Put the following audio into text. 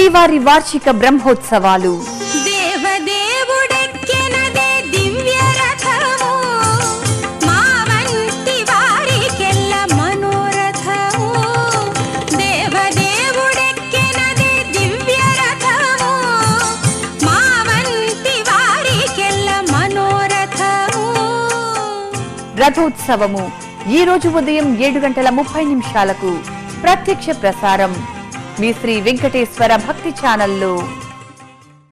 శ్రీవారి వార్షిక బ్రహ్మోత్సవాలు దేవదేవుడెక్కెనదే దివ్య రథము మా వంటి వారికెల్ల మనోరథము దేవదేవుడెక్కెనదే దివ్య రథము మా వంటి వారికెల్ల మనోరథము రథోత్సవము ఈ రోజు ఉదయం ఏడు గంటల ముప్పై నిమిషాలకు ప్రత్యక్ష ప్రసారం మీ శ్రీ వెంకటేశ్వర భక్తి ఛానల్లో